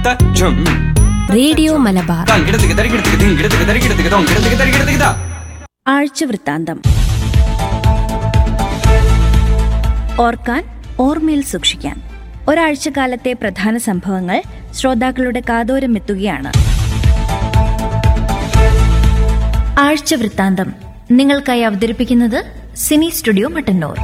തച്ചും radio Malabar തങ്കിടത്തിക്ക് തരികിടത്തിക്ക് തിങ്കിടത്തിക്ക് തരികിടത്തിക്ക് തൊങ്കിടത്തിക്ക് തരികിടത്തിക്ക് താ ആഴ്ച വൃത്താന്തം ഓർക്കാൻ ഓർമ്മയിൽ സൂക്ഷിക്കാൻ ഒരാഴ്ചക്കാലത്തെ പ്രധാന സംഭവങ്ങൾ ശ്രോതാക്കളുടെ കാതോരം എത്തുകയാണ് ആഴ്ച വൃത്താന്തം നിങ്ങൾക്കായി അവതരിപ്പിക്കുന്നത് സിനി സ്റ്റുഡിയോ മട്ടന്നൂർ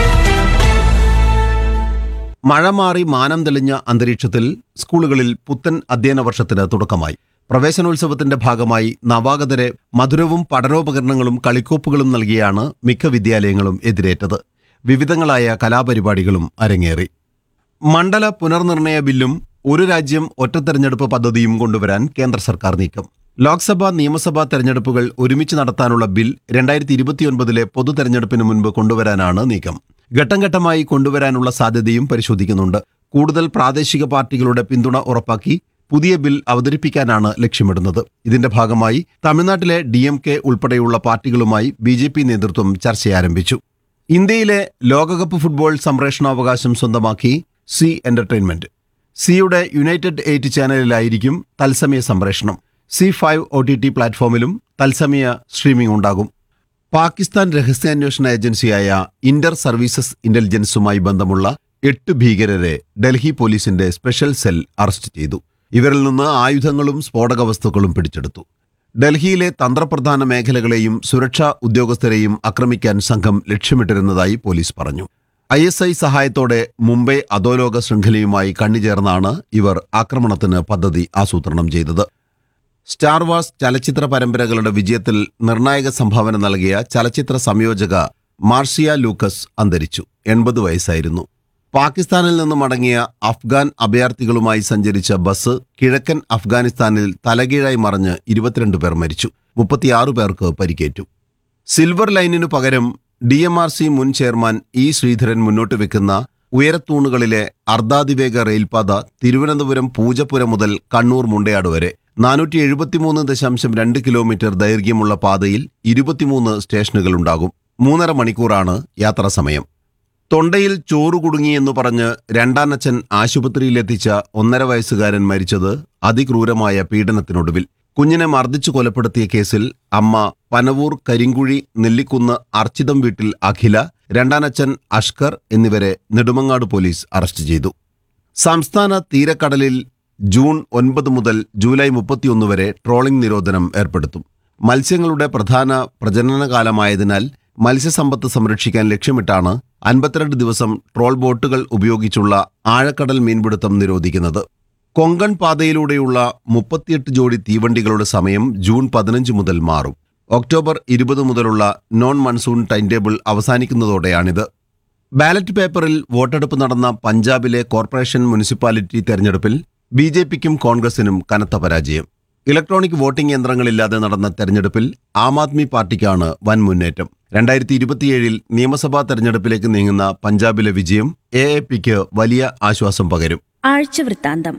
മഴ മാറി മാനം തെളിഞ്ഞ അന്തരീക്ഷത്തിൽ സ്കൂളുകളിൽ പുത്തൻ അധ്യയന വർഷത്തിന് തുടക്കമായി പ്രവേശനോത്സവത്തിന്റെ ഭാഗമായി നവാഗതരെ മധുരവും പഠനോപകരണങ്ങളും കളിക്കോപ്പുകളും നൽകിയാണ് മിക്ക വിദ്യാലയങ്ങളും എതിരേറ്റത് വിവിധങ്ങളായ കലാപരിപാടികളും അരങ്ങേറി മണ്ഡല പുനർനിർണയ ബില്ലും ഒരു രാജ്യം ഒറ്റ തെരഞ്ഞെടുപ്പ് പദ്ധതിയും കൊണ്ടുവരാൻ കേന്ദ്ര സർക്കാർ നീക്കം ലോക്സഭാ നിയമസഭാ തെരഞ്ഞെടുപ്പുകൾ ഒരുമിച്ച് നടത്താനുള്ള ബിൽ രണ്ടായിരത്തി ഇരുപത്തിയൊൻപതിലെ പൊതു തെരഞ്ഞെടുപ്പിന് മുൻപ് കൊണ്ടുവരാനാണ് നീക്കം ഘട്ടം ഘട്ടമായി കൊണ്ടുവരാനുള്ള സാധ്യതയും പരിശോധിക്കുന്നുണ്ട് കൂടുതൽ പ്രാദേശിക പാർട്ടികളുടെ പിന്തുണ ഉറപ്പാക്കി പുതിയ ബിൽ അവതരിപ്പിക്കാനാണ് ലക്ഷ്യമിടുന്നത് ഇതിന്റെ ഭാഗമായി തമിഴ്നാട്ടിലെ ഡി എം കെ ഉൾപ്പെടെയുള്ള പാർട്ടികളുമായി ബി ജെ പി നേതൃത്വം ചർച്ചയാരംഭിച്ചു ഇന്ത്യയിലെ ലോകകപ്പ് ഫുട്ബോൾ സംപ്രേഷണാവകാശം സ്വന്തമാക്കി സി എന്റർടൈൻമെന്റ് സിയുടെ യുണൈറ്റഡ് എയ്റ്റ് ചാനലിലായിരിക്കും തത്സമയ സംപ്രേഷണം Zee five O T T പ്ലാറ്റ്ഫോമിലും തത്സമയ സ്ട്രീമിംഗ് ഉണ്ടാകും പാകിസ്ഥാൻ രഹസ്യാന്വേഷണ ഏജൻസിയായ ഇന്റർ സർവീസസ് ഇന്റലിജൻസുമായി ബന്ധമുള്ള എട്ട് ഭീകരരെ ഡൽഹി പോലീസിന്റെ സ്പെഷ്യൽ സെൽ അറസ്റ്റ് ചെയ്തു ഇവരിൽ നിന്ന് ആയുധങ്ങളും സ്ഫോടക വസ്തുക്കളും പിടിച്ചെടുത്തു ഡൽഹിയിലെ തന്ത്രപ്രധാന മേഖലകളെയും സുരക്ഷാ ഉദ്യോഗസ്ഥരെയും ആക്രമിക്കാൻ സംഘം ലക്ഷ്യമിട്ടിരുന്നതായി പോലീസ് പറഞ്ഞു ഐ എസ് ഐ സഹായത്തോടെ മുംബൈ അധോലോക ശൃംഖലയുമായി കണ്ണിചേർന്നാണ് ഇവർ ആക്രമണത്തിന് പദ്ധതി ആസൂത്രണം ചെയ്തത് സ്റ്റാർ വാർസ് ചലച്ചിത്ര പരമ്പരകളുടെ വിജയത്തിൽ നിർണായക സംഭാവന നൽകിയ ചലച്ചിത്ര സംയോജക മാർഷിയ ലൂക്കസ് അന്തരിച്ചു എൺപത് വയസ്സായിരുന്നു പാകിസ്ഥാനിൽ നിന്ന് മടങ്ങിയ അഫ്ഗാൻ അഭയാർത്ഥികളുമായി സഞ്ചരിച്ച ബസ് കിഴക്കൻ അഫ്ഗാനിസ്ഥാനിൽ തലകീഴായി മറിഞ്ഞ് ഇരുപത്തിരണ്ട് പേർ മരിച്ചു മുപ്പത്തിയാറ് പേർക്ക് പരിക്കേറ്റു സിൽവർ ലൈനിനു പകരം ഡി എം ആർ സി മുൻ ചെയർമാൻ ഇ ശ്രീധരൻ മുന്നോട്ട് വെക്കുന്ന ഉയരത്തൂണുകളിലെ അർദ്ധാതിവേഗ റെയിൽപാത തിരുവനന്തപുരം പൂജപ്പുര മുതൽ കണ്ണൂർ മുണ്ടയാട് വരെ നാനൂറ്റി എഴുപത്തിമൂന്ന് ദശാംശം രണ്ട് കിലോമീറ്റർ ദൈർഘ്യമുള്ള പാതയിൽ ഇരുപത്തിമൂന്ന് സ്റ്റേഷനുകളുണ്ടാകും മൂന്നര മണിക്കൂറാണ് യാത്രാസമയം തൊണ്ടയിൽ ചോറ് കുടുങ്ങിയെന്ന് പറഞ്ഞ് രണ്ടാനച്ഛൻ ആശുപത്രിയിലെത്തിച്ച ഒന്നര വയസ്സുകാരൻ മരിച്ചത് അതിക്രൂരമായ പീഡനത്തിനൊടുവിൽ കുഞ്ഞിനെ മർദ്ദിച്ചു കൊലപ്പെടുത്തിയ കേസിൽ അമ്മ പനവൂർ കരിങ്കുഴി നെല്ലിക്കുന്ന് അർച്ചിതം വീട്ടിൽ അഖില രണ്ടാനച്ഛൻ അഷ്കർ എന്നിവരെ നെടുമങ്ങാട് പോലീസ് അറസ്റ്റ് ചെയ്തു സംസ്ഥാന തീരക്കടലിൽ ജൂൺ ഒൻപത് മുതൽ ജൂലൈ മുപ്പത്തിയൊന്ന് വരെ ട്രോളിംഗ് നിരോധനം ഏർപ്പെടുത്തും മത്സ്യങ്ങളുടെ പ്രധാന പ്രജനനകാലമായതിനാൽ മത്സ്യസമ്പത്ത് സംരക്ഷിക്കാൻ ലക്ഷ്യമിട്ടാണ് അൻപത്തിരണ്ട് ദിവസം ട്രോൾ ബോട്ടുകൾ ഉപയോഗിച്ചുള്ള ആഴക്കടൽ മീൻപിടുത്തം നിരോധിക്കുന്നത് കൊങ്കൺ പാതയിലൂടെയുള്ള മുപ്പത്തിയെട്ട് ജോഡി തീവണ്ടികളുടെ സമയം ജൂൺ പതിനഞ്ച് മുതൽ മാറും ഒക്ടോബർ ഇരുപത് മുതലുള്ള നോൺ മൺസൂൺ ടൈം ടേബിൾ അവസാനിക്കുന്നതോടെയാണിത് ബാലറ്റ് പേപ്പറിൽ വോട്ടെടുപ്പ് നടന്ന പഞ്ചാബിലെ കോർപ്പറേഷൻ മുനിസിപ്പാലിറ്റി തെരഞ്ഞെടുപ്പിൽ ബി ജെ പിക്കും കോൺഗ്രസിനും കനത്ത പരാജയം ഇലക്ട്രോണിക് വോട്ടിംഗ് യന്ത്രങ്ങളില്ലാതെ നടന്ന തെരഞ്ഞെടുപ്പിൽ ആം ആദ്മി പാർട്ടിക്കാണ് വൻ മുന്നേറ്റം രണ്ടായിരത്തി ഇരുപത്തിയേഴിൽ നിയമസഭാ തെരഞ്ഞെടുപ്പിലേക്ക് നീങ്ങുന്ന പഞ്ചാബിലെ വിജയം എ എ പിക്ക് വലിയ ആശ്വാസം പകരും ആഴ്ച വൃത്താന്തം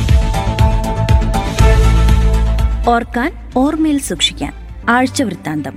ഓർക്കാൻ ഓർമ്മയിൽ സൂക്ഷിക്കാൻ ആഴ്ച വൃത്താന്തം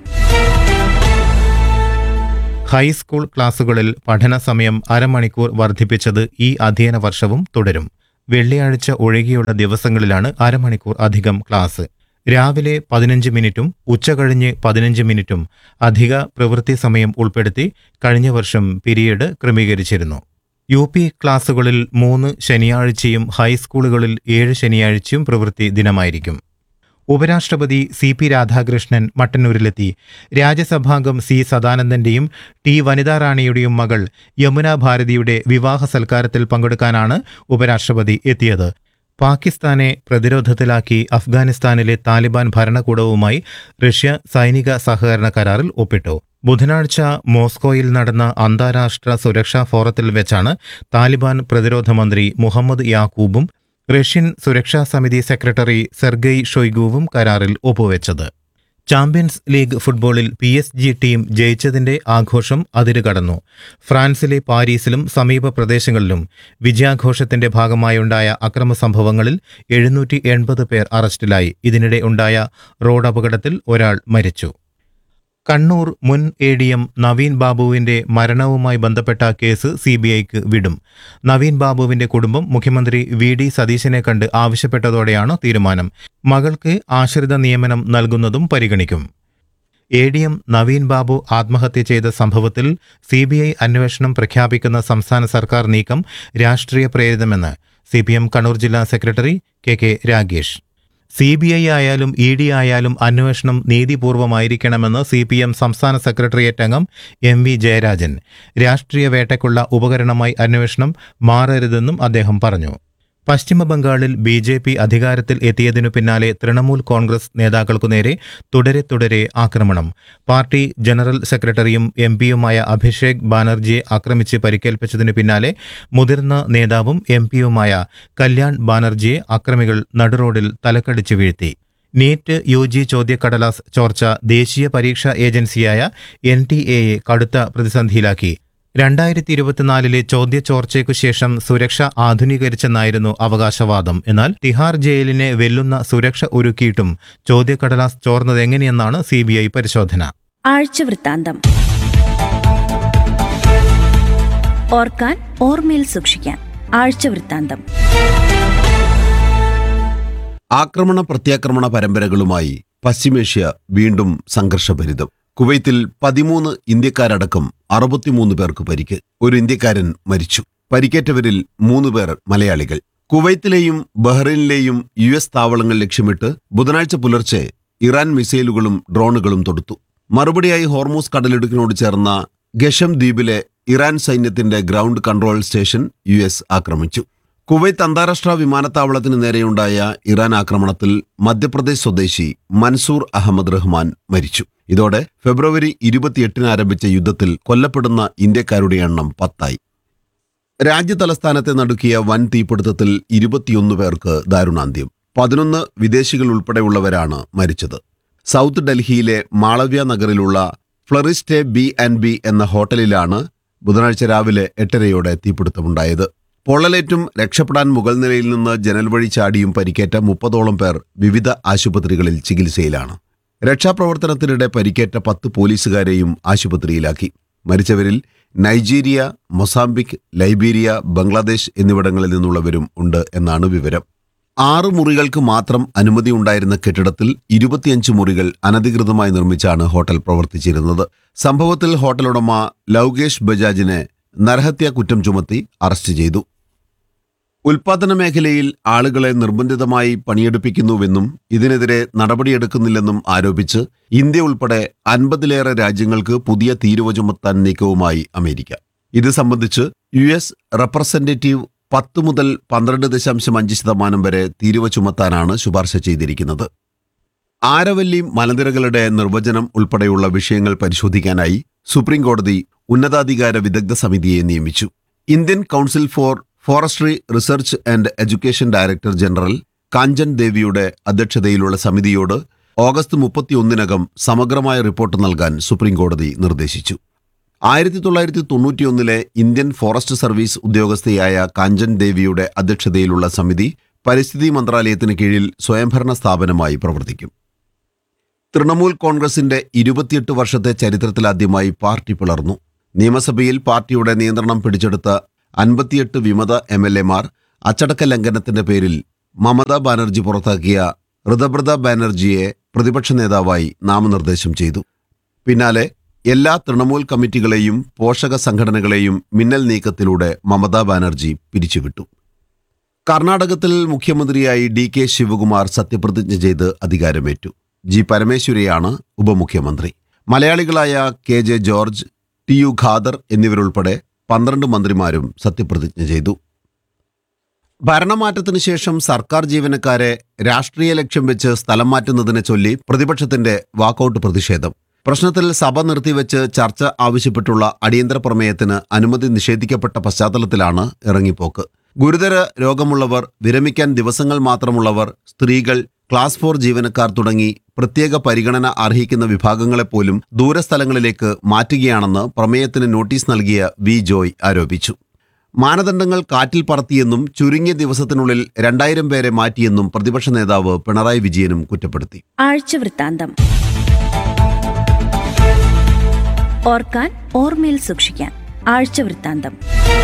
ഹൈസ്കൂൾ ക്ലാസുകളിൽ പഠന സമയം അരമണിക്കൂർ വർദ്ധിപ്പിച്ചത് ഈ അധ്യയന വർഷവും തുടരും വെള്ളിയാഴ്ച ഒഴികെയുള്ള ദിവസങ്ങളിലാണ് അരമണിക്കൂർ അധികം ക്ലാസ് രാവിലെ പതിനഞ്ച് മിനിറ്റും ഉച്ചകഴിഞ്ഞ് പതിനഞ്ച് മിനിറ്റും അധിക പ്രവൃത്തി സമയം ഉൾപ്പെടുത്തി കഴിഞ്ഞ വർഷം പിരീഡ് ക്രമീകരിച്ചിരുന്നു യു പി ക്ലാസുകളിൽ മൂന്ന് ശനിയാഴ്ചയും ഹൈസ്കൂളുകളിൽ ഏഴ് ശനിയാഴ്ചയും പ്രവൃത്തി ദിനമായിരിക്കും ഉപരാഷ്ട്രപതി സി പി രാധാകൃഷ്ണൻ മട്ടന്നൂരിലെത്തി രാജ്യസഭാംഗം സി സദാനന്ദന്റെയും ടി വനിതാ റാണിയുടെയും മകൾ യമുന ഭാരതിയുടെ വിവാഹ സൽക്കാരത്തിൽ പങ്കെടുക്കാനാണ് ഉപരാഷ്ട്രപതി എത്തിയത് പാകിസ്ഥാനെ പ്രതിരോധത്തിലാക്കി അഫ്ഗാനിസ്ഥാനിലെ താലിബാൻ ഭരണകൂടവുമായി റഷ്യ സൈനിക സഹകരണ കരാറിൽ ഒപ്പിട്ടു ബുധനാഴ്ച മോസ്കോയിൽ നടന്ന അന്താരാഷ്ട്ര സുരക്ഷാ ഫോറത്തിൽ വെച്ചാണ് താലിബാൻ പ്രതിരോധ മന്ത്രി മുഹമ്മദ് യാക്കൂബും റഷ്യൻ സുരക്ഷാ സമിതി സെക്രട്ടറി സെർഗെയ് ഷൊയ്ഗുവും കരാറിൽ ഒപ്പുവെച്ചത് ചാമ്പ്യൻസ് ലീഗ് ഫുട്ബോളിൽ പി എസ് ജി ടീം ജയിച്ചതിന്റെ ആഘോഷം അതിരുകടന്നു ഫ്രാൻസിലെ പാരീസിലും സമീപ പ്രദേശങ്ങളിലും വിജയാഘോഷത്തിന്റെ ഭാഗമായുണ്ടായ അക്രമ സംഭവങ്ങളിൽ എഴുന്നൂറ്റി എൺപത് പേർ അറസ്റ്റിലായി ഇതിനിടെ ഉണ്ടായ റോഡ് അപകടത്തിൽ ഒരാൾ മരിച്ചു കണ്ണൂർ മുൻ എ ഡി എം നവീൻ ബാബുവിന്റെ മരണവുമായി ബന്ധപ്പെട്ട കേസ് സി ബി ഐക്ക് വിടും നവീൻ ബാബുവിന്റെ കുടുംബം മുഖ്യമന്ത്രി വി ഡി സതീശനെ കണ്ട് ആവശ്യപ്പെട്ടതോടെയാണ് തീരുമാനം മകൾക്ക് ആശ്രിത നിയമനം നൽകുന്നതും പരിഗണിക്കും A D M Naveen Babu ആത്മഹത്യ ചെയ്ത സംഭവത്തിൽ സി ബി ഐ അന്വേഷണം പ്രഖ്യാപിക്കുന്ന സംസ്ഥാന സർക്കാർ നീക്കം രാഷ്ട്രീയ പ്രേരിതമെന്ന് സി പി എം കണ്ണൂർ ജില്ലാ secretary K K Ragesh C B I ആയാലും ഇ ഡി ആയാലും അന്വേഷണം നീതിപൂർവമായിരിക്കണമെന്ന് സി പി എം സംസ്ഥാന സെക്രട്ടേറിയറ്റ് അംഗം എം വി ജയരാജൻ രാഷ്ട്രീയ വേട്ടയ്ക്കുള്ള ഉപകരണമായി അന്വേഷണം മാറരുതെന്നും അദ്ദേഹം പറഞ്ഞു പശ്ചിമ ബംഗാളിൽ ബി ജെ പി അധികാരത്തിൽ എത്തിയതിനു പിന്നാലെ തൃണമൂൽ കോൺഗ്രസ് നേതാക്കൾക്കു നേരെ തുടരെ തുടരെ ആക്രമണം പാർട്ടി ജനറൽ സെക്രട്ടറിയും എം പിയുമായ അഭിഷേക് ബാനർജിയെ ആക്രമിച്ച് പരിക്കേൽപ്പിച്ചതിനു പിന്നാലെ മുതിർന്ന നേതാവും എം പിയുമായ കല്യാൺ ബാനർജിയെ അക്രമികൾ നടുറോഡിൽ തലക്കടിച്ചു വീഴ്ത്തി നീറ്റ് യു ജി ചോദ്യക്കടലാസ് ചോർച്ച ദേശീയ പരീക്ഷാ ഏജൻസിയായ എൻ ടി എയെ കടുത്ത പ്രതിസന്ധിയിലാക്കി രണ്ടായിരത്തി ഇരുപത്തിനാലിലെ ചോദ്യചോർച്ചയ്ക്കു ശേഷം സുരക്ഷ ആധുനീകരിച്ചെന്നായിരുന്നു അവകാശവാദം എന്നാൽ തിഹാർ ജയിലിനെ വെല്ലുന്ന സുരക്ഷ ഒരുക്കിയിട്ടും ചോദ്യക്കടലാസ് ചോർന്നതെങ്ങനെയെന്നാണ് സി ബി ഐ പരിശോധന ആഴ്ചവൃത്താന്തം ഓർക്കാൻ ഓർമ്മയിൽ സൂക്ഷിക്കാൻ ആഴ്ചവൃത്താന്തം ആക്രമണ പ്രത്യാക്രമണ പരമ്പരകളുമായി പശ്ചിമേഷ്യ വീണ്ടും സംഘർഷഭരിതം കുവൈത്തിൽ പതിമൂന്ന് ഇന്ത്യക്കാരടക്കം അറുപത്തിമൂന്ന് പേർക്ക് പരിക്ക് ഒരു ഇന്ത്യക്കാരൻ മരിച്ചു പരിക്കേറ്റവരിൽ മൂന്ന് പേർ മലയാളികൾ കുവൈത്തിലെയും ബഹ്റൈനിലെയും യു എസ് താവളങ്ങൾ ലക്ഷ്യമിട്ട് ബുധനാഴ്ച പുലർച്ചെ ഇറാൻ മിസൈലുകളും ഡ്രോണുകളും തൊടുത്തു മറുപടിയായി ഹോർമൂസ് കടലിടുക്കിനോട് ചേർന്ന ഗഷം ദ്വീപിലെ ഇറാൻ സൈന്യത്തിന്റെ ground control station U S ആക്രമിച്ചു കുവൈത്ത് അന്താരാഷ്ട്ര വിമാനത്താവളത്തിന് നേരെയുണ്ടായ ഇറാൻ ആക്രമണത്തിൽ മധ്യപ്രദേശ് സ്വദേശി മൻസൂർ അഹമ്മദ് റഹ്മാൻ മരിച്ചു ഇതോടെ ഫെബ്രുവരി ഇരുപത്തിയെട്ടിന് ആരംഭിച്ച യുദ്ധത്തിൽ കൊല്ലപ്പെടുന്ന ഇന്ത്യക്കാരുടെ എണ്ണം പത്തായി രാജ്യതലസ്ഥാനത്തെ നടുക്കിയ വൻ തീപിടുത്തത്തിൽ ഇരുപത്തിയൊന്ന് പേർക്ക് ദാരുണാന്ത്യം പതിനൊന്ന് വിദേശികൾ ഉൾപ്പെടെയുള്ളവരാണ് മരിച്ചത് സൗത്ത് ഡൽഹിയിലെ മാളവ്യ നഗറിലുള്ള ഫ്ലറിസ്റ്റെ ബി ആൻഡ് ബി എന്ന ഹോട്ടലിലാണ് ബുധനാഴ്ച രാവിലെ എട്ടരയോടെ തീപിടുത്തമുണ്ടായത് പൊള്ളലേറ്റും രക്ഷപ്പെടാൻ മുകൾ നിലയിൽ നിന്ന് ജനൽ വഴി ചാടിയും പരിക്കേറ്റ മുപ്പതോളം പേർ വിവിധ ആശുപത്രികളിൽ ചികിത്സയിലാണ് രക്ഷാപ്രവർത്തനത്തിനിടെ പരിക്കേറ്റ പത്ത് പോലീസുകാരെയും ആശുപത്രിയിലാക്കി മരിച്ചവരിൽ നൈജീരിയ മൊസാംബിക് ലൈബീരിയ ബംഗ്ലാദേശ് എന്നിവിടങ്ങളിൽ നിന്നുള്ളവരും ഉണ്ട് എന്നാണ് വിവരം ആറ് മുറികൾക്ക് മാത്രം അനുമതി ഉണ്ടായിരുന്ന കെട്ടിടത്തിൽ ഇരുപത്തിയഞ്ച് മുറികൾ അനധികൃതമായി നിർമ്മിച്ചാണ് ഹോട്ടൽ പ്രവർത്തിച്ചിരുന്നത് സംഭവത്തിൽ ഹോട്ടൽ ഉടമ ലൗകേഷ് ബജാജിനെ നരഹത്യാ കുറ്റം ചുമത്തി അറസ്റ്റ് ചെയ്തു ഉൽപാദന മേഖലയിൽ ആളുകളെ നിർബന്ധിതമായി പണിയെടുപ്പിക്കുന്നുവെന്നും ഇതിനെതിരെ നടപടിയെടുക്കുന്നില്ലെന്നും ആരോപിച്ച് ഇന്ത്യ ഉൾപ്പെടെ അൻപതിലേറെ രാജ്യങ്ങൾക്ക് പുതിയ തീരുവ ചുമത്താൻ നീക്കവുമായി അമേരിക്ക ഇത് സംബന്ധിച്ച് യു എസ് റെപ്രസെന്റേറ്റീവ് പത്ത് മുതൽ പന്ത്രണ്ട് ദശാംശം അഞ്ച് ശതമാനം വരെ തീരുവ ചുമത്താനാണ് ശുപാർശ ചെയ്തിരിക്കുന്നത് ആരവല്ലി മലനിരകളുടെ നിർവചനം ഉൾപ്പെടെയുള്ള വിഷയങ്ങൾ പരിശോധിക്കാനായി സുപ്രീം കോടതി ഉന്നതാധികാര വിദഗ്ധ സമിതിയെ നിയമിച്ചു Indian Council for Forestry Research and Education director general Kanchan ദേവിയുടെ അധ്യക്ഷതയിലുള്ള സമിതിയോട് ഓഗസ്റ്റ് മുപ്പത്തിയൊന്നിനകം സമഗ്രമായ റിപ്പോർട്ട് നൽകാൻ സുപ്രീം കോടതി നിർദ്ദേശിച്ചു ആയിരത്തി തൊള്ളായിരത്തി തൊണ്ണൂറ്റിയൊന്നിലെ ഇന്ത്യൻ ഫോറസ്റ്റ് സർവീസ് ഉദ്യോഗസ്ഥയായ കാഞ്ചൻ ദേവിയുടെ അധ്യക്ഷതയിലുള്ള സമിതി പരിസ്ഥിതി മന്ത്രാലയത്തിന് കീഴിൽ സ്വയംഭരണ സ്ഥാപനമായി പ്രവർത്തിക്കും തൃണമൂൽ കോൺഗ്രസിന്റെ ഇരുപത്തിയെട്ട് വർഷത്തെ ചരിത്രത്തിലാദ്യമായി പാർട്ടി പിളർന്നു നിയമസഭയിൽ പാർട്ടിയുടെ നിയന്ത്രണം പിടിച്ചെടുത്ത അൻപത്തിയെട്ട് വിമത എം എൽ എമാർ അച്ചടക്ക ലംഘനത്തിന്റെ പേരിൽ മമതാ ബാനർജി പുറത്താക്കിയ ഋതബ്രത ബാനർജിയെ പ്രതിപക്ഷ നേതാവായി നാമനിർദ്ദേശം ചെയ്തു പിന്നാലെ എല്ലാ തൃണമൂൽ കമ്മിറ്റികളെയും പോഷക സംഘടനകളെയും മിന്നൽ നീക്കത്തിലൂടെ മമതാ ബാനർജി പിരിച്ചുവിട്ടു കർണാടകത്തിൽ മുഖ്യമന്ത്രിയായി ഡി കെ ശിവകുമാർ സത്യപ്രതിജ്ഞ ചെയ്ത് അധികാരമേറ്റു ജി പരമേശ്വരിയാണ് ഉപമുഖ്യമന്ത്രി മലയാളികളായ K J George T U Khader എന്നിവരുൾപ്പെടെ പന്ത്രണ്ട് മന്ത്രിമാരും സത്യപ്രതിജ്ഞ ചെയ്തു ഭരണമാറ്റത്തിന് ശേഷം സർക്കാർ ജീവനക്കാരെ രാഷ്ട്രീയ ലക്ഷ്യം വെച്ച് സ്ഥലം മാറ്റുന്നതിനെ ചൊല്ലി പ്രതിപക്ഷത്തിന്റെ വാക്കൌട്ട് പ്രതിഷേധം പ്രശ്നത്തിൽ സഭ നിർത്തിവെച്ച് ചർച്ച ആവശ്യപ്പെട്ടുള്ള അടിയന്തര പ്രമേയത്തിന് അനുമതി നിഷേധിക്കപ്പെട്ട പശ്ചാത്തലത്തിലാണ് ഇറങ്ങിപ്പോക്ക് ഗുരുതര രോഗമുള്ളവർ വിരമിക്കാൻ ദിവസങ്ങൾ മാത്രമുള്ളവർ സ്ത്രീകൾ ക്ലാസ് ഫോർ ജീവനക്കാർ തുടങ്ങി പ്രത്യേക പരിഗണന അർഹിക്കുന്ന വിഭാഗങ്ങളെപ്പോലും ദൂരസ്ഥലങ്ങളിലേക്ക് മാറ്റുകയാണെന്ന് പ്രമേയത്തിന് നോട്ടീസ് നൽകിയ വി ജോയ് ആരോപിച്ചു മാനദണ്ഡങ്ങൾ കാറ്റിൽ പറത്തിയെന്നും ചുരുങ്ങിയ ദിവസത്തിനുള്ളിൽ രണ്ടായിരം പേരെ മാറ്റിയെന്നും പ്രതിപക്ഷ നേതാവ് പിണറായി വിജയനും കുറ്റപ്പെടുത്തി ആഴ്ചവൃത്താന്തം ഓർക്കാൻ ഓർമ്മയിൽ സൂക്ഷിക്കാൻ ആഴ്ചവൃത്താന്തം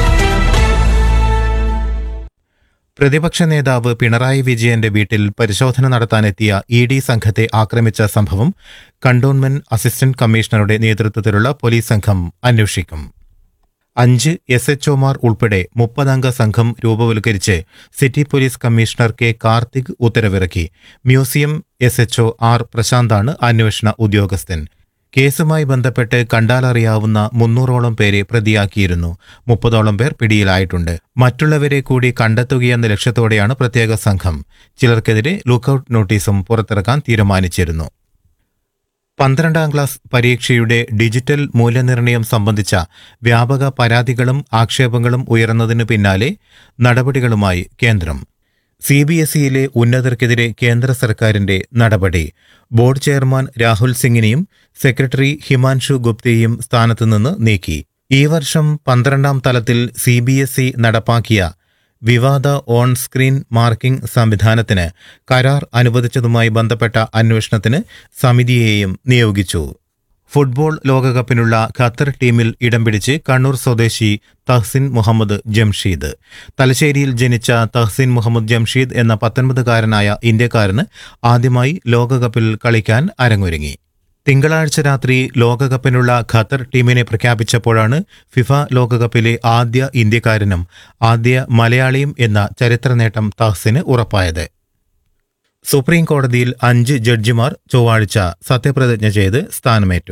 പ്രതിപക്ഷ നേതാവ് പിണറായി വിജയന്റെ വീട്ടിൽ പരിശോധന നടത്താനെത്തിയ ഇ ഡി സംഘത്തെ ആക്രമിച്ച സംഭവം കണ്ടോൺമെന്റ് അസിസ്റ്റന്റ് കമ്മീഷണറുടെ നേതൃത്വത്തിലുള്ള പോലീസ് സംഘം അന്വേഷിക്കും അഞ്ച് എസ് എച്ച്ഒമാർ ഉൾപ്പെടെ മുപ്പതംഗ സംഘം രൂപവൽക്കരിച്ച് city police commissioner K Karthik ഉത്തരവിറക്കി മ്യൂസിയം എസ് എച്ച്ഒ ആർ പ്രശാന്താണ് അന്വേഷണ ഉദ്യോഗസ്ഥൻ കേസുമായി ബന്ധപ്പെട്ട് കണ്ടാലറിയാവുന്ന മുന്നൂറോളം പേരെ പ്രതിയാക്കിയിരുന്നു മുപ്പതോളം പേർ പിടിയിലായിട്ടുണ്ട് മറ്റുള്ളവരെ കൂടി കണ്ടെത്തുകയെന്ന ലക്ഷ്യത്തോടെയാണ് പ്രത്യേക സംഘം ചിലർക്കെതിരെ ലുക്കൌട്ട് നോട്ടീസും പുറത്തിറക്കാൻ തീരുമാനിച്ചിരുന്നു പന്ത്രണ്ടാം ക്ലാസ് പരീക്ഷയുടെ ഡിജിറ്റൽ മൂല്യനിർണ്ണയം സംബന്ധിച്ച വ്യാപക പരാതികളും ആക്ഷേപങ്ങളും ഉയർന്നതിനു പിന്നാലെ നടപടികളുമായി കേന്ദ്രം സി ബി എസ് ഇയിലെ ഉന്നതർക്കെതിരെ കേന്ദ്ര സർക്കാരിന്റെ നടപടി ബോർഡ് ചെയർമാൻ രാഹുൽ സിംഗിനെയും സെക്രട്ടറി ഹിമാൻഷു ഗുപ്തയെയും സ്ഥാനത്തുനിന്ന് നീക്കി ഈ വർഷം പന്ത്രണ്ടാം തലത്തിൽ സി ബി എസ് ഇ നടപ്പാക്കിയ വിവാദ ഓൺ സ്ക്രീൻ മാർക്കിംഗ് സംവിധാനത്തിന് കരാർ അനുവദിച്ചതുമായി ബന്ധപ്പെട്ട അന്വേഷണത്തിന് സമിതിയെയും നിയോഗിച്ചു ഫുട്ബോൾ ലോകകപ്പിനുള്ള ഖത്തർ ടീമിൽ ഇടം പിടിച്ച് കണ്ണൂർ സ്വദേശി തഹ്സിൻ മുഹമ്മദ് ജംഷീദ് തലശ്ശേരിയിൽ ജനിച്ച തഹ്സിൻ മുഹമ്മദ് ജംഷീദ് എന്ന പത്തൊൻപതുകാരനായ ഇന്ത്യക്കാരന് ആദ്യമായി ലോകകപ്പിൽ കളിക്കാൻ അരങ്ങൊരുങ്ങി തിങ്കളാഴ്ച രാത്രി ലോകകപ്പിനുള്ള ഖത്തർ ടീമിനെ പ്രഖ്യാപിച്ചപ്പോഴാണ് ഫിഫ ലോകകപ്പിലെ ആദ്യ ഇന്ത്യക്കാരനും ആദ്യ മലയാളിയും എന്ന ചരിത്ര നേട്ടം തഹ്സിന് ഉറപ്പായത് സുപ്രീം കോടതിയിൽ അഞ്ച് ജഡ്ജിമാർ ചൊവ്വാഴ്ച സത്യപ്രതിജ്ഞ ചെയ്ത് സ്ഥാനമേറ്റു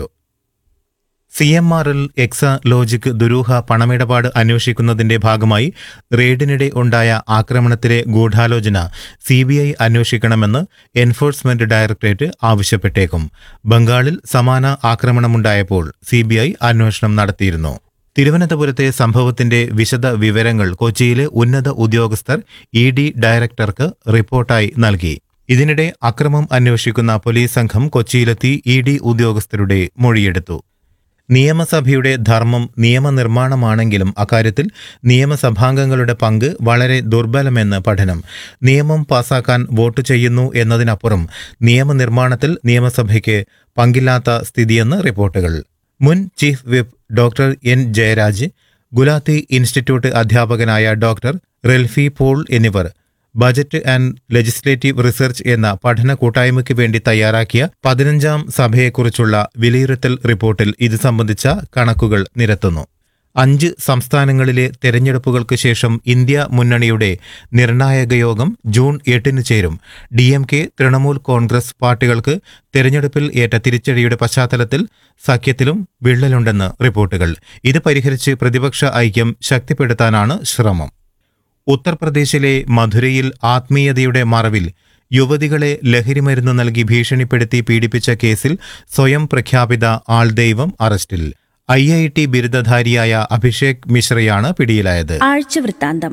C M R L Exalogic ദുരൂഹ പണമിടപാട് അന്വേഷിക്കുന്നതിന്റെ ഭാഗമായി റെയ്ഡിനിടെ ഉണ്ടായ ആക്രമണത്തിലെ ഗൂഢാലോചന സി ബി ഐ അന്വേഷിക്കണമെന്ന് എൻഫോഴ്സ്മെന്റ് ഡയറക്ടറേറ്റ് ആവശ്യപ്പെട്ടേക്കും ബംഗാളിൽ സമാന ആക്രമണമുണ്ടായപ്പോൾ സി ബി ഐ അന്വേഷണം നടത്തിയിരുന്നു തിരുവനന്തപുരത്തെ സംഭവത്തിന്റെ വിശദ വിവരങ്ങൾ കൊച്ചിയിലെ ഉന്നത ഉദ്യോഗസ്ഥർ ഇ ഡി ഡയറക്ടർക്ക് റിപ്പോർട്ടായി നൽകി ഇതിനിടെ അക്രമം അന്വേഷിക്കുന്ന പോലീസ് സംഘം കൊച്ചിയിലെത്തി ഇ ഡി ഉദ്യോഗസ്ഥരുടെ മൊഴിയെടുത്തു നിയമസഭയുടെ ധർമ്മം നിയമനിർമ്മാണമാണെങ്കിലും അക്കാര്യത്തിൽ നിയമസഭാംഗങ്ങളുടെ പങ്ക് വളരെ ദുർബലമെന്ന് പഠനം നിയമം പാസാക്കാൻ വോട്ട് ചെയ്യുന്നു എന്നതിനപ്പുറം നിയമനിർമ്മാണത്തിൽ നിയമസഭയ്ക്ക് പങ്കില്ലാത്ത സ്ഥിതിയെന്ന് റിപ്പോർട്ടുകൾ മുൻ chief whip doctor N Jayaraj Gulati institute അധ്യാപകനായ ഡോക്ടർ റെൽഫി പോൾ എന്നിവർ ബജറ്റ് ആൻഡ് ലെജിസ്ലേറ്റീവ് റിസർച്ച് എന്ന പഠന കൂട്ടായ്മയ്ക്ക് വേണ്ടി തയ്യാറാക്കിയ പതിനഞ്ചാം സഭയെക്കുറിച്ചുള്ള വിലയിരുത്തൽ റിപ്പോർട്ടിൽ ഇത് സംബന്ധിച്ച കണക്കുകൾ നിരത്തുന്നു അഞ്ച് സംസ്ഥാനങ്ങളിലെ തെരഞ്ഞെടുപ്പുകൾക്ക് ശേഷം ഇന്ത്യ മുന്നണിയുടെ നിർണായക യോഗം ജൂൺ എട്ടിന് ചേരും D M K Trinamool Congress പാർട്ടികൾക്ക് തെരഞ്ഞെടുപ്പിൽ ഏറ്റ തിരിച്ചടിയുടെ പശ്ചാത്തലത്തിൽ സഖ്യത്തിലും വിള്ളലുണ്ടെന്ന് റിപ്പോർട്ടുകൾ ഇത് പരിഹരിച്ച് പ്രതിപക്ഷ ഐക്യം ശക്തിപ്പെടുത്താനാണ് ശ്രമം ഉത്തർപ്രദേശിലെ മധുരയിൽ ആത്മീയതയുടെ മറവിൽ യുവതികളെ ലഹരിമരുന്ന് നൽകി ഭീഷണിപ്പെടുത്തി പീഡിപ്പിച്ച കേസിൽ സ്വയം പ്രഖ്യാപിത ആൾദൈവം അറസ്റ്റിൽ ഐ ഐ ടി ബിരുദധാരിയായ അഭിഷേക് മിശ്രയാണ് പിടിയിലായത് ആഴ്ചവൃത്താന്തം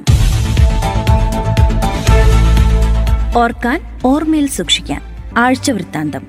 ഓർക്കാൻ ഓർമ്മയിൽ സൂക്ഷിക്കാൻ ആഴ്ചവൃത്താന്തം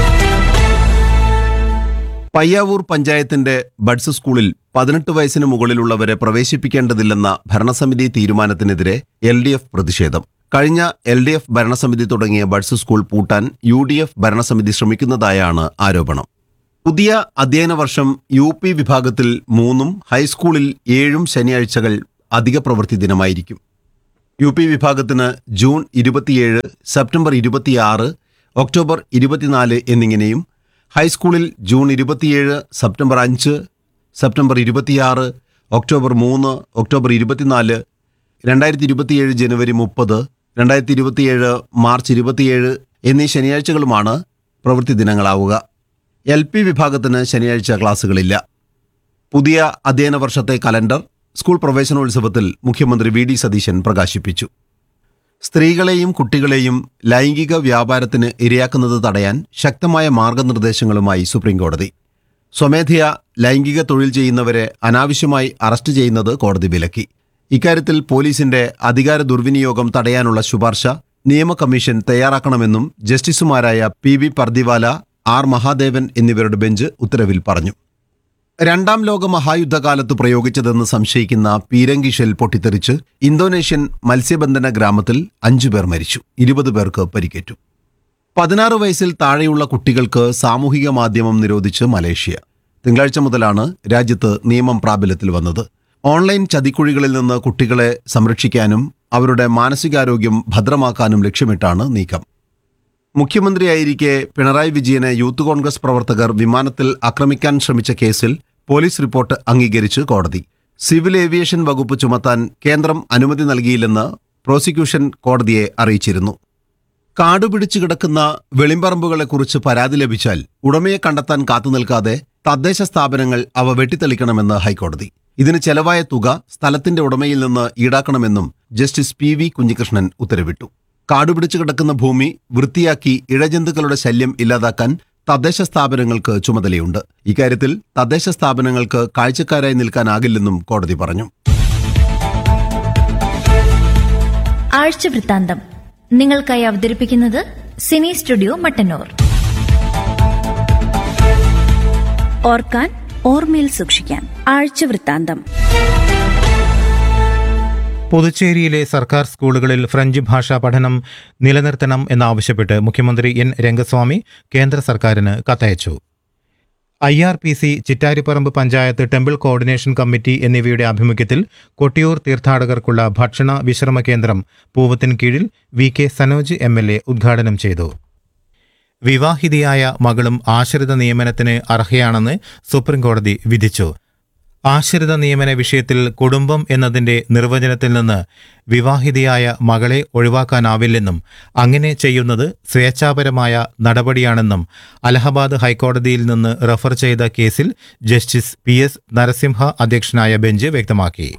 പയ്യാവൂർ പഞ്ചായത്തിന്റെ ബഡ്സ് സ്കൂളിൽ പതിനെട്ട് വയസ്സിന് മുകളിലുള്ളവരെ പ്രവേശിപ്പിക്കേണ്ടതില്ലെന്ന ഭരണസമിതി തീരുമാനത്തിനെതിരെ എൽ ഡി എഫ് പ്രതിഷേധം കഴിഞ്ഞ എൽ ഡി എഫ് ഭരണസമിതി തുടങ്ങിയ ബഡ്സ് സ്കൂൾ പൂട്ടാൻ യു ഡി എഫ് ഭരണസമിതി ശ്രമിക്കുന്നതായാണ് ആരോപണം പുതിയ അധ്യയന വർഷം യു പി വിഭാഗത്തിൽ മൂന്നും ഹൈസ്കൂളിൽ ഏഴും ശനിയാഴ്ചകൾ അധിക പ്രവൃത്തി ദിനമായിരിക്കും യു പി വിഭാഗത്തിന് ജൂൺ ഇരുപത്തിയേഴ് സെപ്റ്റംബർ ഇരുപത്തിയാറ് ഒക്ടോബർ ഇരുപത്തിനാല് എന്നിങ്ങനെയും ഹൈസ്കൂളിൽ ജൂൺ ഇരുപത്തിയേഴ് സെപ്റ്റംബർ അഞ്ച് സെപ്റ്റംബർ ഇരുപത്തിയാറ് ഒക്ടോബർ മൂന്ന് ഒക്ടോബർ ഇരുപത്തിനാല് രണ്ടായിരത്തി ഇരുപത്തിയേഴ് ജനുവരി മുപ്പത് രണ്ടായിരത്തി ഇരുപത്തിയേഴ് മാർച്ച് ഇരുപത്തിയേഴ് എന്നീ ശനിയാഴ്ചകളുമാണ് പ്രവൃത്തി ദിനങ്ങളാവുക എൽ പി വിഭാഗത്തിന് ശനിയാഴ്ച ക്ലാസുകളില്ല പുതിയ അധ്യയന വർഷത്തെ കലണ്ടർ സ്കൂൾ പ്രവേശനോത്സവത്തിൽ മുഖ്യമന്ത്രി വി ഡി സതീശൻ പ്രകാശിപ്പിച്ചു സ്ത്രീകളെയും കുട്ടികളെയും ലൈംഗിക വ്യാപാരത്തിന് ഇരയാക്കുന്നത് തടയാൻ ശക്തമായ മാർഗനിർദ്ദേശങ്ങളുമായി സുപ്രീംകോടതി സ്വമേധയാ ലൈംഗിക തൊഴിൽ ചെയ്യുന്നവരെ അനാവശ്യമായി അറസ്റ്റ് ചെയ്യുന്നത് കോടതി വിലക്കി ഇക്കാര്യത്തിൽ പോലീസിന്റെ അധികാര ദുർവിനിയോഗം തടയാനുള്ള ശുപാർശ നിയമ കമ്മീഷൻ തയ്യാറാക്കണമെന്നും ജസ്റ്റിസുമാരായ P V Pardiwala R Mahadevan എന്നിവരുടെ ബെഞ്ച് ഉത്തരവിൽ പറഞ്ഞു രണ്ടാം ലോക മഹായുദ്ധകാലത്ത് പ്രയോഗിച്ചതെന്ന് സംശയിക്കുന്ന പീരങ്കി ഷെൽ പൊട്ടിത്തെറിച്ച് ഇന്തോനേഷ്യൻ മത്സ്യബന്ധന ഗ്രാമത്തിൽ അഞ്ചുപേർ മരിച്ചു ഇരുപത് പേർക്ക് പരിക്കേറ്റു പതിനാറ് വയസ്സിൽ താഴെയുള്ള കുട്ടികൾക്ക് സാമൂഹിക മാധ്യമം നിരോധിച്ച് മലേഷ്യ തിങ്കളാഴ്ച മുതലാണ് രാജ്യത്ത് നിയമം പ്രാബല്യത്തിൽ വന്നത് ഓൺലൈൻ ചതിക്കുഴികളിൽ നിന്ന് കുട്ടികളെ സംരക്ഷിക്കാനും അവരുടെ മാനസികാരോഗ്യം ഭദ്രമാക്കാനും ലക്ഷ്യമിട്ടാണ് നീക്കം മുഖ്യമന്ത്രിയായിരിക്കെ പിണറായി വിജയനെ യൂത്ത് കോൺഗ്രസ് പ്രവർത്തകർ വിമാനത്തിൽ ആക്രമിക്കാൻ ശ്രമിച്ച കേസിൽ പോലീസ് റിപ്പോർട്ട് അംഗീകരിച്ച് കോടതി സിവിൽ ഏവിയേഷൻ വകുപ്പ് ചുമത്താൻ കേന്ദ്രം അനുമതി നൽകിയില്ലെന്ന് പ്രോസിക്യൂഷൻ കോടതിയെ അറിയിച്ചിരുന്നു കാടുപിടിച്ചു കിടക്കുന്ന വെളിമ്പറമ്പുകളെക്കുറിച്ച് പരാതി ലഭിച്ചാൽ ഉടമയെ കണ്ടെത്താൻ കാത്തുനിൽക്കാതെ തദ്ദേശ സ്ഥാപനങ്ങൾ അവ വെട്ടിത്തെളിക്കണമെന്ന് ഹൈക്കോടതി ഇതിന് ചെലവായ തുക സ്ഥലത്തിന്റെ ഉടമയിൽ നിന്ന് ഈടാക്കണമെന്നും ജസ്റ്റിസ് പി വി കുഞ്ഞികൃഷ്ണൻ ഉത്തരവിട്ടു കാടുപിടിച്ചു കിടക്കുന്ന ഭൂമി വൃത്തിയാക്കി ഇഴജന്തുക്കളുടെ ശല്യം ഇല്ലാതാക്കാൻ തദ്ദേശ സ്ഥാപനങ്ങൾക്ക് ചുമതലയുണ്ട് ഇക്കാര്യത്തിൽ തദ്ദേശ സ്ഥാപനങ്ങൾക്ക് കാഴ്ചക്കാരായി നിൽക്കാനാകില്ലെന്നും കോടതി പറഞ്ഞു ആഴ്ച വൃത്താന്തം നിങ്ങൾക്കായി അവതരിപ്പിക്കുന്നത് സിനി സ്റ്റുഡിയോ മട്ടന്നൂർ ഓർക്കാൻ ഓർമ്മയിൽ സൂക്ഷിക്കാൻ ആഴ്ച വൃത്താന്തം പുതുച്ചേരിയിലെ സർക്കാർ സ്കൂളുകളിൽ ഫ്രഞ്ച് ഭാഷാ പഠനം നിലനിർത്തണം എന്നാവശ്യപ്പെട്ട് മുഖ്യമന്ത്രി എൻ രംഗസ്വാമി കേന്ദ്ര സർക്കാരിന് കത്തയച്ചു I R P C Chittariparamba panchayat temple coordination committee എന്നിവയുടെ ആഭിമുഖ്യത്തിൽ കൊട്ടിയൂർ തീർത്ഥാടകർക്കുള്ള ഭക്ഷണ വിശ്രമ കേന്ദ്രം പൂവത്തിന് കീഴിൽ V K Sanoj M L A ഉദ്ഘാടനം ചെയ്തു വിവാഹിതയായ മകളും ആശ്രിത നിയമനത്തിന് അർഹയാണെന്ന് സുപ്രീംകോടതി വിധിച്ചു ആശ്രിത നിയമന വിഷയത്തിൽ കുടുംബം എന്നതിന്റെ നിർവചനത്തിൽ നിന്ന് വിവാഹിതയായ മകളെ ഒഴിവാക്കാനാവില്ലെന്നും അങ്ങനെ ചെയ്യുന്നത് സ്വേച്ഛാപരമായ നടപടിയാണെന്നും അലഹബാദ് ഹൈക്കോടതിയിൽ നിന്ന് റഫർ ചെയ്ത കേസിൽ ജസ്റ്റിസ് പി എസ് നരസിംഹ അധ്യക്ഷനായ ബെഞ്ച് വ്യക്തമാക്കി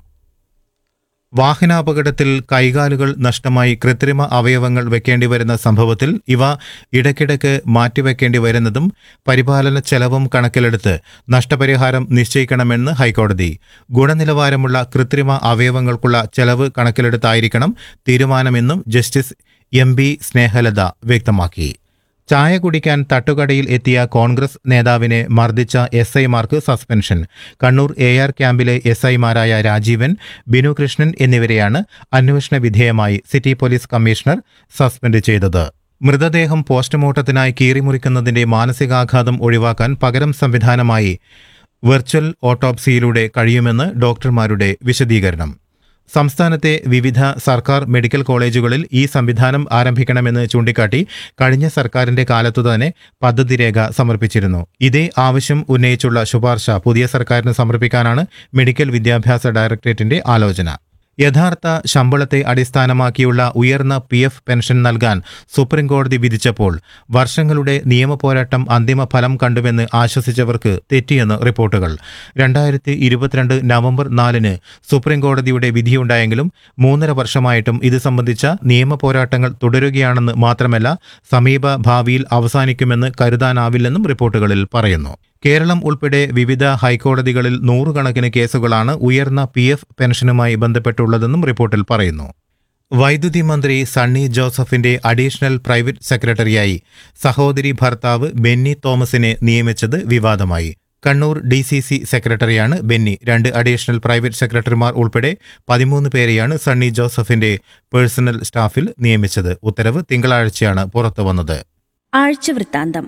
വാഹനാപകടത്തിൽ കൈകാലുകൾ നഷ്ടമായി കൃത്രിമ അവയവങ്ങൾ വെക്കേണ്ടി വരുന്ന സംഭവത്തിൽ ഇവ ഇടയ്ക്കിടയ്ക്ക് മാറ്റിവെക്കേണ്ടി വരുന്നതും പരിപാലന ചെലവും കണക്കിലെടുത്ത് നഷ്ടപരിഹാരം നിശ്ചയിക്കണമെന്ന് ഹൈക്കോടതി ഗുണനിലവാരമുള്ള കൃത്രിമ അവയവങ്ങൾക്കുള്ള ചെലവ് കണക്കിലെടുത്തായിരിക്കണം തീരുമാനമെന്നും ജസ്റ്റിസ് എം ബി സ്നേഹലത വ്യക്തമാക്കി ചായ കുടിക്കാൻ തട്ടുകടയിൽ എത്തിയ കോൺഗ്രസ് നേതാവിനെ മർദ്ദിച്ച എസ് ഐമാർക്ക് സസ്പെൻഷൻ കണ്ണൂർ എ ആർ ക്യാമ്പിലെ എസ് ഐമാരായ രാജീവൻ ബിനു കൃഷ്ണൻ എന്നിവരെയാണ് അന്വേഷണ വിധേയമായി സിറ്റി പോലീസ് കമ്മീഷണർ സസ്പെൻഡ് ചെയ്തത് മൃതദേഹം പോസ്റ്റ്മോർട്ടത്തിനായി കീറിമുറിക്കുന്നതിന്റെ മാനസികാഘാതം ഒഴിവാക്കാൻ പകരം സംവിധാനമായി വെർച്വൽ ഓട്ടോപ്സിയിലൂടെ കഴിയുമെന്ന് ഡോക്ടർമാരുടെ വിശദീകരണം സംസ്ഥാനത്തെ വിവിധ സർക്കാർ മെഡിക്കൽ കോളേജുകളിൽ ഈ സംവിധാനം ആരംഭിക്കണമെന്ന് ചൂണ്ടിക്കാട്ടി കഴിഞ്ഞ സർക്കാരിന്റെ കാലത്തു തന്നെ പദ്ധതി രേഖ സമർപ്പിച്ചിരുന്നു ഇതേ ആവശ്യം ഉന്നയിച്ചുള്ള ശുപാർശ പുതിയ സർക്കാരിന് സമർപ്പിക്കാനാണ് മെഡിക്കൽ വിദ്യാഭ്യാസ ഡയറക്ടറേറ്റിന്റെ ആലോചന യഥാർത്ഥ ശമ്പളത്തെ അടിസ്ഥാനമാക്കിയുള്ള ഉയർന്ന പി എഫ് പെൻഷൻ നൽകാൻ സുപ്രീംകോടതി വിധിച്ചപ്പോൾ വർഷങ്ങളുടെ നിയമപോരാട്ടം അന്തിമ ഫലം കണ്ടുവെന്ന് ആശ്വസിച്ചവർക്ക് തെറ്റിയെന്ന് റിപ്പോർട്ടുകൾ രണ്ടായിരത്തി ഇരുപത്തിരണ്ട് നവംബർ നാലിന് സുപ്രീംകോടതിയുടെ വിധിയുണ്ടായെങ്കിലും മൂന്നര വർഷമായിട്ടും ഇത് സംബന്ധിച്ച നിയമപോരാട്ടങ്ങൾ തുടരുകയാണെന്ന് മാത്രമല്ല സമീപ ഭാവിയിൽ അവസാനിക്കുമെന്ന് കരുതാനാവില്ലെന്നും റിപ്പോർട്ടുകളിൽ പറയുന്നു കേരളം ഉൾപ്പെടെ വിവിധ ഹൈക്കോടതികളിൽ നൂറുകണക്കിന് കേസുകളാണ് ഉയർന്ന പി എഫ് പെൻഷനുമായി ബന്ധപ്പെട്ടുള്ളതെന്നും റിപ്പോർട്ടിൽ പറയുന്നു വൈദ്യുതി മന്ത്രി സണ്ണി ജോസഫിന്റെ അഡീഷണൽ പ്രൈവറ്റ് സെക്രട്ടറിയായി സഹോദരി ഭർത്താവ് ബെന്നി തോമസിനെ നിയമിച്ചത് വിവാദമായി കണ്ണൂർ ഡി സി സി സെക്രട്ടറിയാണ് ബെന്നി രണ്ട് അഡീഷണൽ പ്രൈവറ്റ് സെക്രട്ടറിമാർ ഉൾപ്പെടെ പതിമൂന്ന് പേരെയാണ് സണ്ണി ജോസഫിന്റെ പേഴ്സണൽ സ്റ്റാഫിൽ നിയമിച്ചത് ഉത്തരവ് തിങ്കളാഴ്ചയാണ് പുറത്തു വന്നത് ആഴ്ച വൃത്താന്തം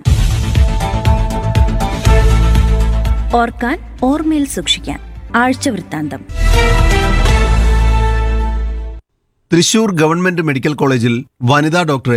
ഓർക്കാൻ ഓർമ്മയിൽ സൂക്ഷിക്കാൻ ആഴ്ച വൃത്താന്തം തൃശൂർ ഗവൺമെന്റ് മെഡിക്കൽ കോളേജിൽ വനിതാ ഡോക്ടറെ